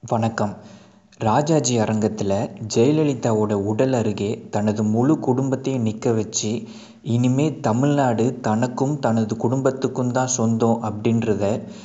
வணக்கம் ராஜாஜி அரங்கத்தில் ஜெயலலிதாவோட உடல் அருகே தனது முழு குடும்பத்தையும் நிற்க வச்சு இனிமே தமிழ்நாடு தனக்கும் தனது குடும்பத்துக்கும் தான் சொந்தம் அப்படின்றத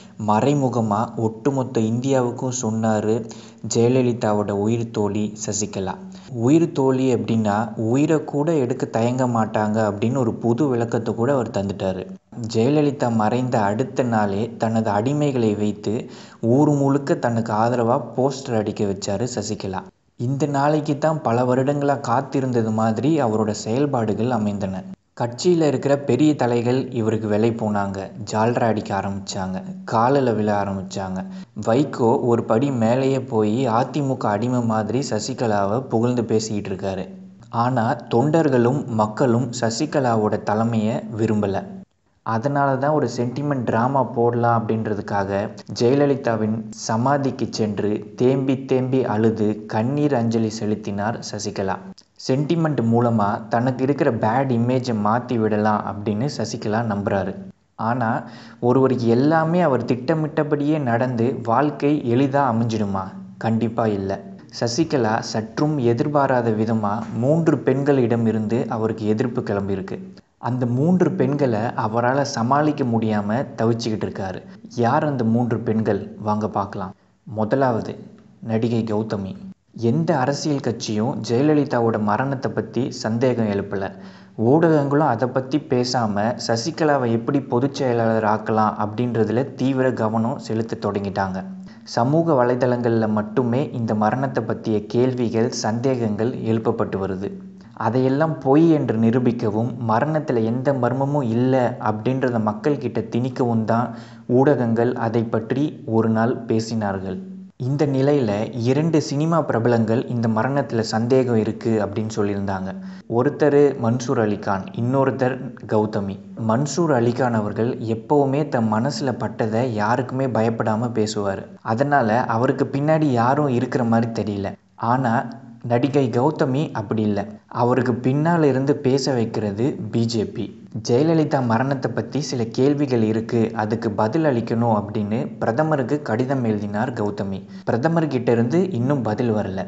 மறைமுகமாக ஒட்டுமொத்த இந்தியாவுக்கும் சொன்னார் ஜெயலலிதாவோட உயிர் தோழி சசிகலா உயிர் தோழி அப்படின்னா உயிரை கூட எடுக்க தயங்க மாட்டாங்க அப்படின்னு ஒரு புது விளக்கத்தை கூட அவர் தந்துட்டார் ஜெயலலிதா மறைந்த அடுத்த நாளே தனது அடிமைகளை வைத்து ஊர் முழுக்க தனக்கு ஆதரவாக போஸ்டர் அடிக்க வச்சார் சசிகலா இந்த நாளைக்கு தான் பல வருடங்களாக காத்திருந்தது மாதிரி அவரோட செயல்பாடுகள் அமைந்தன கட்சியில் இருக்கிற பெரிய தலைகள் இவருக்கு விலை போனாங்க ஜால்ரா அடிக்க ஆரம்பித்தாங்க காலில் விழ ஆரம்பித்தாங்க வைகோ ஒரு படி மேலேயே போய் அதிமுக அடிமை மாதிரி சசிகலாவை புகழ்ந்து பேசிக்கிட்டு இருக்காரு ஆனால் தொண்டர்களும் மக்களும் சசிகலாவோட தலைமையை விரும்பலை அதனால தான் ஒரு சென்டிமெண்ட் ட்ராமா போடலாம் அப்படின்றதுக்காக ஜெயலலிதாவின் சமாதிக்கு சென்று தேம்பி தேம்பி அழுது கண்ணீர் அஞ்சலி செலுத்தினார் சசிகலா சென்டிமெண்ட் மூலமாக தனக்கு இருக்கிற பேட் இமேஜை மாற்றி விடலாம் அப்படின்னு சசிகலா நம்புகிறாரு ஆனால் ஒருவருக்கு எல்லாமே அவர் திட்டமிட்டபடியே நடந்து வாழ்க்கை எளிதாக அமைஞ்சிடுமா கண்டிப்பாக இல்லை சசிகலா சற்றும் எதிர்பாராத விதமாக மூன்று பெண்களிடம் இருந்து அவருக்கு எதிர்ப்பு கிளம்பியிருக்கு அந்த மூன்று பெண்களை அவரால் சமாளிக்க முடியாமல் தவிச்சுக்கிட்டு இருக்காரு யார் அந்த மூன்று பெண்கள் வாங்க பார்க்கலாம் முதலாவது நடிகை கௌதமி எந்த அரசியல் கட்சியும் ஜெயலலிதாவோட மரணத்தை பற்றி சந்தேகம் எழுப்பலை ஊடகங்களும் அதை பற்றி பேசாமல் சசிகலாவை எப்படி பொதுச் செயலாளர் ஆக்கலாம் அப்படின்றதுல தீவிர கவனம் செலுத்த தொடங்கிட்டாங்க சமூக வலைதளங்களில் மட்டுமே இந்த மரணத்தை பற்றிய கேள்விகள் சந்தேகங்கள் எழுப்பப்பட்டு வருது அதையெல்லாம் பொய் என்று நிரூபிக்கவும் மரணத்தில் எந்த மர்மமும் இல்லை அப்படின்றத மக்கள்கிட்ட திணிக்கவும் தான் ஊடகங்கள் அதை பற்றி ஒரு நாள் பேசினார்கள் இந்த நிலையில் இரண்டு சினிமா பிரபலங்கள் இந்த மரணத்தில் சந்தேகம் இருக்குது அப்படின்னு சொல்லியிருந்தாங்க ஒருத்தர் மன்சூர் அலிகான் இன்னொருத்தர் கௌதமி மன்சூர் அலிகான் அவர்கள் எப்போவுமே தன் மனசில் பட்டதை யாருக்குமே பயப்படாமல் பேசுவார் அதனால் அவருக்கு பின்னாடி யாரும் இருக்கிற மாதிரி தெரியல ஆனால் நடிகை கௌதமி அப்படி இல்லை அவருக்கு பின்னால் இருந்து பேச வைக்கிறது பிஜேபி ஜெயலலிதா மரணத்தை பற்றி சில கேள்விகள் இருக்குது அதுக்கு பதில் அளிக்கணும் அப்படின்னு பிரதமருக்கு கடிதம் எழுதினார் கௌதமி பிரதமர்கிட்ட இருந்து இன்னும் பதில் வரல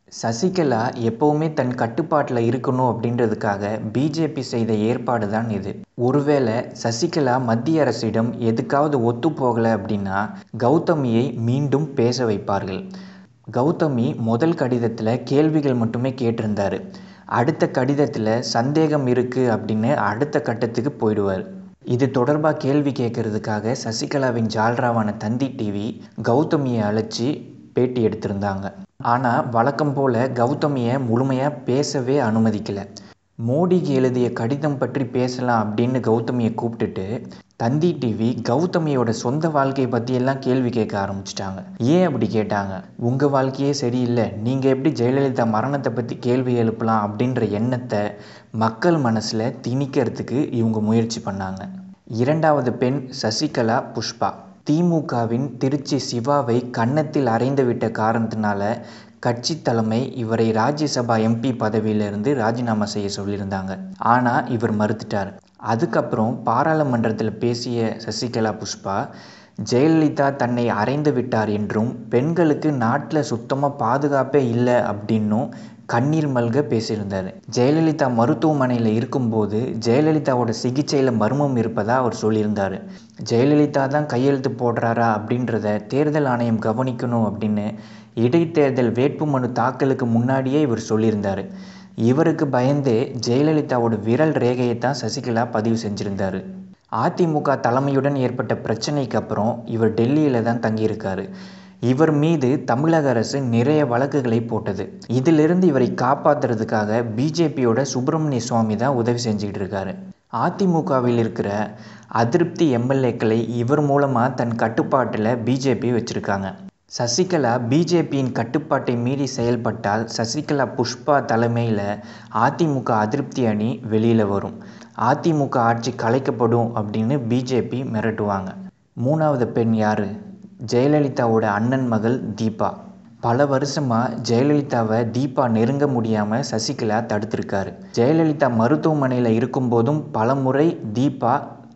சசிகலா எப்போவுமே தன் கட்டுப்பாட்டில் இருக்கணும் அப்படின்றதுக்காக பிஜேபி செய்த ஏற்பாடு தான் இது ஒருவேளை சசிகலா மத்திய அரசிடம் எதுக்காவது ஒத்து போகலை அப்படின்னா கௌதமியை மீண்டும் பேச வைப்பார்கள் கௌதமி முதல் கடிதத்தில் கேள்விகள் மட்டுமே கேட்டிருந்தார் அடுத்த கடிதத்தில் சந்தேகம் இருக்குது அப்படின்னு அடுத்த கட்டத்துக்கு போயிடுவார் இது தொடர்பாக கேள்வி கேட்கறதுக்காக சசிகலாவின் ஜால்ராவான தந்தி டிவி கௌதமியை அழைச்சி பேட்டி எடுத்திருந்தாங்க ஆனால் வழக்கம் போல் கௌதமியை முழுமையாக பேசவே அனுமதிக்கலை மோடிக்கு எழுதிய கடிதம் பற்றி பேசலாம் அப்படின்னு கௌதமியை கூப்பிட்டுட்டு தந்தி டிவி கௌதமியோட சொந்த வாழ்க்கையை பற்றியெல்லாம் கேள்வி கேட்க ஆரம்பிச்சிட்டாங்க ஏன் அப்படி கேட்டாங்க உங்கள் வாழ்க்கையே சரியில்லை நீங்கள் எப்படி ஜெயலலிதா மரணத்தை பற்றி கேள்வி எழுப்பலாம் அப்படின்ற எண்ணத்தை மக்கள் மனசில் திணிக்கிறதுக்கு இவங்க முயற்சி பண்ணாங்க இரண்டாவது பெண் சசிகலா புஷ்பா திமுகவின் திருச்சி சிவாவை கன்னத்தில் அறைந்து விட்ட காரணத்தினால கட்சி தலைமை இவரை ராஜ்யசபா எம்பி பதவியிலிருந்து ராஜினாமா செய்ய சொல்லியிருந்தாங்க ஆனால் இவர் மறுத்துட்டார் அதுக்கப்புறம் பாராளுமன்றத்தில் பேசிய சசிகலா புஷ்பா ஜெயலலிதா தன்னை அறைந்து விட்டார் என்றும் பெண்களுக்கு நாட்டில் சுத்தமாக பாதுகாப்பே இல்லை அப்படின்னும் கண்ணீர் மல்க பேசியிருந்தார் ஜெயலலிதா மருத்துவமனையில் இருக்கும்போது ஜெயலலிதாவோட சிகிச்சையில் மர்மம் இருப்பதாக அவர் சொல்லியிருந்தார் ஜெயலலிதா தான் கையெழுத்து போடுறாரா அப்படின்றத தேர்தல் ஆணையம் கவனிக்கணும் அப்படின்னு இடைத்தேர்தல் வேட்புமனு தாக்கலுக்கு முன்னாடியே இவர் சொல்லியிருந்தார் இவருக்கு பயந்தே ஜெயலலிதாவோட விரல் ரேகையை தான் சசிகலா பதிவு செஞ்சுருந்தார் அதிமுக தலைமையுடன் ஏற்பட்ட பிரச்சனைக்கு அப்புறம் இவர் டெல்லியில் தான் தங்கியிருக்காரு இவர் மீது தமிழக அரசு நிறைய வழக்குகளை போட்டது இதிலிருந்து இவரை காப்பாற்றுறதுக்காக பிஜேபியோட சுப்பிரமணிய சுவாமி தான் உதவி செஞ்சுக்கிட்டு இருக்காரு அதிமுகவில் இருக்கிற அதிருப்தி எம்எல்ஏக்களை இவர் மூலமாக தன் கட்டுப்பாட்டில் பிஜேபி வச்சுருக்காங்க சசிகலா பிஜேபியின் கட்டுப்பாட்டை மீறி செயல்பட்டால் சசிகலா புஷ்பா தலைமையில் அதிமுக அதிருப்தி அணி வெளியில் வரும் அதிமுக ஆட்சி கலைக்கப்படும் அப்படின்னு பிஜேபி மிரட்டுவாங்க மூணாவது பெண் யார் ஜெயலலிதாவோட அண்ணன் மகள் தீபா பல வருஷமாக ஜெயலலிதாவை தீபா நெருங்க முடியாமல் சசிகலா தடுத்திருக்காரு ஜெயலலிதா மருத்துவமனையில் இருக்கும்போதும் பல முறை தீபா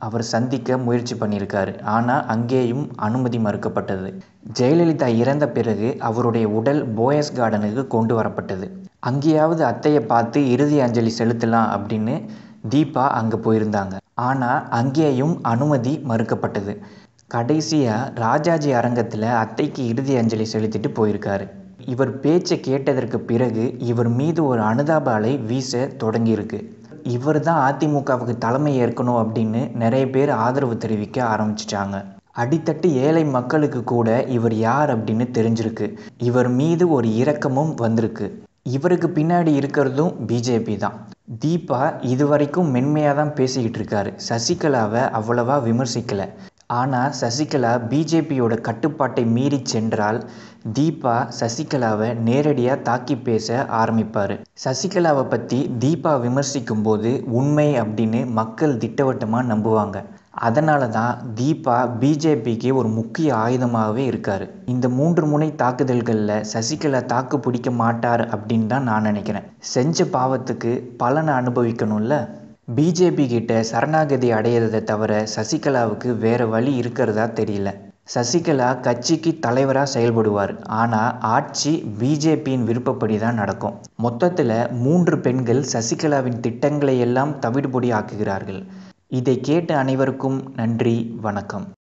அவர் சந்திக்க முயற்சி பண்ணியிருக்காரு ஆனால் அங்கேயும் அனுமதி மறுக்கப்பட்டது ஜெயலலிதா இறந்த பிறகு அவருடைய உடல் போயஸ் கார்டனுக்கு கொண்டு வரப்பட்டது அங்கேயாவது அத்தையை பார்த்து இறுதி அஞ்சலி செலுத்தலாம் அப்படின்னு தீபா அங்கே போயிருந்தாங்க ஆனால் அங்கேயும் அனுமதி மறுக்கப்பட்டது கடைசியாக ராஜாஜி அரங்கத்தில் அத்தைக்கு இறுதி அஞ்சலி செலுத்திட்டு போயிருக்காரு இவர் பேச்சை கேட்டதற்கு பிறகு இவர் மீது ஒரு அனுதாப அலை வீச தொடங்கியிருக்கு இவர் தான் அதிமுகவுக்கு தலைமை ஏற்கணும் அப்படின்னு நிறைய பேர் ஆதரவு தெரிவிக்க ஆரம்பிச்சிட்டாங்க அடித்தட்டு ஏழை மக்களுக்கு கூட இவர் யார் அப்படின்னு தெரிஞ்சிருக்கு இவர் மீது ஒரு இரக்கமும் வந்திருக்கு இவருக்கு பின்னாடி இருக்கிறதும் பிஜேபி தான் தீபா இதுவரைக்கும் மென்மையாக தான் பேசிக்கிட்டு இருக்காரு சசிகலாவை அவ்வளவா விமர்சிக்கலை ஆனால் சசிகலா பிஜேபியோட கட்டுப்பாட்டை மீறி சென்றால் தீபா சசிகலாவை நேரடியாக தாக்கி பேச ஆரம்பிப்பார் சசிகலாவை பற்றி தீபா விமர்சிக்கும் போது உண்மை அப்படின்னு மக்கள் திட்டவட்டமாக நம்புவாங்க அதனால தான் தீபா பிஜேபிக்கு ஒரு முக்கிய ஆயுதமாகவே இருக்கார் இந்த மூன்று முனை தாக்குதல்களில் சசிகலா தாக்கு பிடிக்க மாட்டார் அப்படின்னு தான் நான் நினைக்கிறேன் செஞ்ச பாவத்துக்கு பலனை அனுபவிக்கணும்ல பிஜேபி கிட்ட சரணாகதி அடையிறதை தவிர சசிகலாவுக்கு வேற வழி இருக்கிறதா தெரியல சசிகலா கட்சிக்கு தலைவராக செயல்படுவார் ஆனால் ஆட்சி பிஜேபியின் விருப்பப்படி தான் நடக்கும் மொத்தத்தில் மூன்று பெண்கள் சசிகலாவின் திட்டங்களை எல்லாம் தவிடுபொடி ஆக்குகிறார்கள் இதை கேட்ட அனைவருக்கும் நன்றி வணக்கம்